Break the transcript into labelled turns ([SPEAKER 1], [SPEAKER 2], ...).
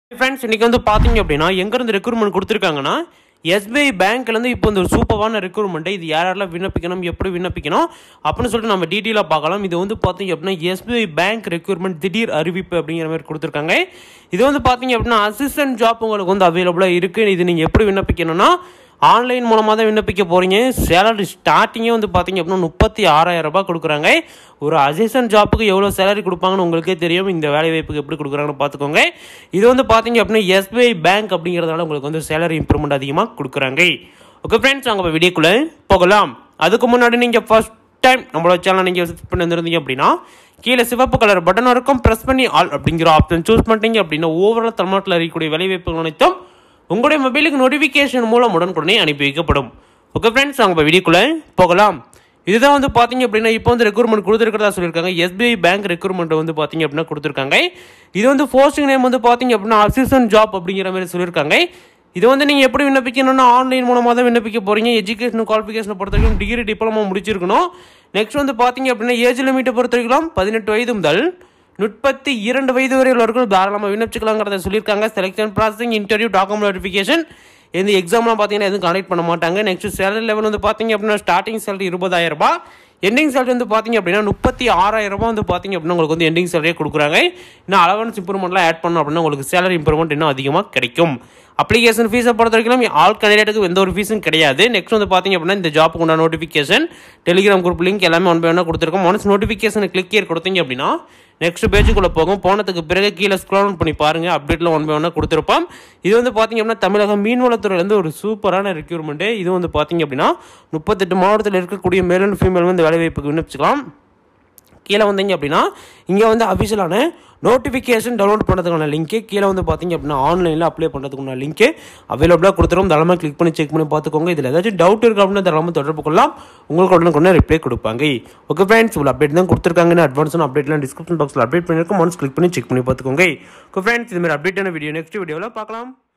[SPEAKER 1] friends இன்னைக்கு வந்து பார்த்தீங்க அப்படின்னா எங்கேருந்து ரெக்ரூட்மெண்ட் கொடுத்துருக்காங்கன்னா எஸ்பிஐ பேங்க்லேருந்து இப்போ இந்த ஒரு சூப்பரான ரெக்ரூட்மெண்ட்டை இது யார் யாரெல்லாம் விண்ணப்பிக்கணும் எப்படி விண்ணப்பிக்கணும் அப்படின்னு சொல்லிட்டு நம்ம டீட்டெயிலாக பார்க்கலாம் இது வந்து பார்த்தீங்க அப்படின்னா எஸ்பிஐ பேங்க் ரெக்ரூட்மெண்ட் திடீர் அறிவிப்பு அப்படிங்கிற மாதிரி கொடுத்துருக்காங்க இது வந்து பார்த்தீங்க அப்படின்னா அசிஸ்டன்ட் ஜாப் உங்களுக்கு வந்து அவைலபிளாக இருக்குது இது நீங்கள் எப்படி விண்ணப்பிக்கணும்னா ஆன்லைன் மூலமாக தான் விண்ணப்பிக்க போகிறீங்க சேலரி ஸ்டார்டிங்கே வந்து பார்த்தீங்க அப்படின்னா முப்பத்தி ஆறாயிரம் ரூபாய் கொடுக்குறாங்க ஒரு அசிஸ்டன்ட் ஜாப்புக்கு எவ்வளோ சேலரி கொடுப்பாங்கன்னு உங்களுக்கே தெரியும் இந்த வேலை வாய்ப்புக்கு எப்படி கொடுக்குறாங்கன்னு பார்த்துக்கோங்க இது வந்து பார்த்தீங்க அப்படின்னா எஸ்பிஐ பேங்க் அப்படிங்கிறதுனால உங்களுக்கு வந்து சேலரி இம்ப்ரூவ்மெண்ட் அதிகமாக கொடுக்குறாங்க ஓகே ஃப்ரெண்ட்ஸ் அங்கே வீடியோக்குள்ளே போகலாம் அதுக்கு முன்னாடி நீங்கள் ஃபர்ஸ்ட் டைம் நம்மளோட சேனல் நீங்கள் விசிட் பண்ணி வந்திருந்தீங்க அப்படின்னா கீழே சிவப்பு கலர் பட்டன் இருக்கும் ப்ரெஸ் பண்ணி ஆல் அப்படிங்கிற ஆப்ஷன் சூஸ் பண்ணிட்டீங்க அப்படின்னா ஓவரால் தமிழ்நாட்டில் இருக்கக்கூடிய வேலைவாய்ப்புகள் அனைத்தும் உங்களுடைய மொபைலுக்கு நோட்டிஃபிகேஷன் மூலம் உடனுக்குடனே அனுப்பி வைக்கப்படும் ஓகே ஃப்ரெண்ட்ஸ் அவங்க வீடியோக்குள்ளே போகலாம் இதுதான் வந்து பார்த்தீங்க அப்படின்னா இப்போ வந்து ரெக்ரூட்மெண்ட் கொடுத்துருக்கிறதா சொல்லியிருக்காங்க எஸ்பிஐ பேங்க் ரெக்ரூட்மெண்ட் வந்து பார்த்தீங்க அப்படின்னா கொடுத்துருக்காங்க இது வந்து போஸ்டிங் நேம் வந்து பார்த்தீங்க அப்படின்னா அசிஸ்டன்ட் ஜாப் அப்படிங்கிற மாதிரி சொல்லியிருக்காங்க இது வந்து நீங்கள் எப்படி விண்ணப்பிக்கணும்னா ஆன்லைன் மூலமாக தான் விண்ணப்பிக்க போகிறீங்க எஜுகேஷன் குவாலிஃபிகேஷனை பொறுத்த வரைக்கும் டிகிரி டிப்ளமோ முடிச்சிருக்கணும் நெக்ஸ்ட் வந்து பார்த்தீங்க அப்படின்னா ஏஜ் லிமிட்டை பொறுத்த வரைக்கும் பதினெட்டு வயது முதல் முப்பத்தி இரண்டு வயது வரை உள்ளவர்கள் தாராளமாக விண்ணப்பிச்சுக்கலாங்கிறத சொல்லியிருக்காங்க selection processing interview document verification இந்த எக்ஸாம்லாம் பார்த்தீங்கன்னா எதுவும் கனெக்ட் பண்ண மாட்டாங்க நெக்ஸ்ட் சேலரி லெவல் வந்து பார்த்தீங்க அப்படின்னா ஸ்டார்டிங் சேலரி இருபதாயிரம் ரூபாய் எண்டிங் சேலரி வந்து பார்த்தீங்க அப்படின்னா முப்பத்தி ஆறாயிரம் ரூபாய் வந்து பார்த்தீங்க அப்படின்னா உங்களுக்கு வந்து எண்டிங் சேலரியே கொடுக்குறாங்க இன்னும் அலவன்ஸ் இம்ப்ரூவ்மெண்ட்லாம் ஆட் பண்ணோம் அப்படின்னா உங்களுக்கு சேலரி இம்ப்ரூவ்மெண்ட் இன்னும் அதிகமாக கிடைக்கும் அப்ளிகேஷன் ஃபீஸை பொறுத்த வரைக்கும் ஆல் கேண்டிடேட்டுக்கு எந்த ஒரு ஃபீஸும் கிடையாது நெக்ஸ்ட் வந்து பார்த்தீங்க அப்படின்னா இந்த ஜாப்புக்கு உண்டான நோட்டிஃபிகேஷன் டெலிகிராம் குரூப் லிங்க் எல்லாமே ஒன் பை ஒன்னாக கொடுத்துருக்கோம் ஒன்ஸ் நோட்டிஃபிகேஷன் கிளிக் here கொடுத்தீங்க அப்படின்னா நெக்ஸ்ட் பேஜுக்குள்ளே போகும் போனதுக்கு பிறகு கீழே ஸ்க்ரோல் பண்ணி பாருங்கள் அப்டேட்டில் ஒன் பை ஒன்னாக கொடுத்துருப்போம் இது வந்து பார்த்தீங்க அப்படின்னா தமிழக மீன்வளத்துறையிலேருந்து ஒரு சூப்பரான ரெக்யூர்மெண்ட்டு இது வந்து பார்த்தீங்க அப்படின்னா முப்பத்தெட்டு மாவட்டத்தில் இருக்கக்கூடிய மேல் அண்ட் ஃபீமேல் வந்து வேலைவாய்ப்புக்கு விண்ணப்பிச்சுக்கலாம் கீழே வந்தீங்க அப்படின்னா இங்கே வந்து அஃபிஷியலான நோட்டிஃபிகேஷன் டவுன்லோட் பண்ணுறதுக்கான லிங்க்கு கீழே வந்து பார்த்தீங்க அப்படின்னா ஆன்லைனில் அப்ளை பண்ணுறதுக்கான லிங்க்கு அவைலபிளாக கொடுத்துரும் தாராளமாக கிளிக் பண்ணி செக் பண்ணி பார்த்துக்கோங்க இதில் ஏதாச்சும் டவுட் இருக்குது அப்படின்னு தாராளமாக தொடர்பு கொள்ளலாம் உங்களுக்கு உடனே ரிப்ளை கொடுப்பாங்க ஓகே ஃப்ரெண்ட்ஸ் இவ்வளோ அப்டேட் தான் கொடுத்துருக்காங்கன்னு அட்வான்ஸான அப்டேட்லாம் டிஸ்கிரிப்ஷன் பாக்ஸில் அப்டேட் பண்ணியிருக்கோம் ஒன்ஸ் கிளிக் பண்ணி செக் பண்ணி பார்த்துக்கோங்க ஓகே ஃப்ரெண்ட்ஸ் இதுமாதிரி அப்டேட்டான வீடியோ நெக்ஸ்ட் வீடியோவில் பார்க்கலாம்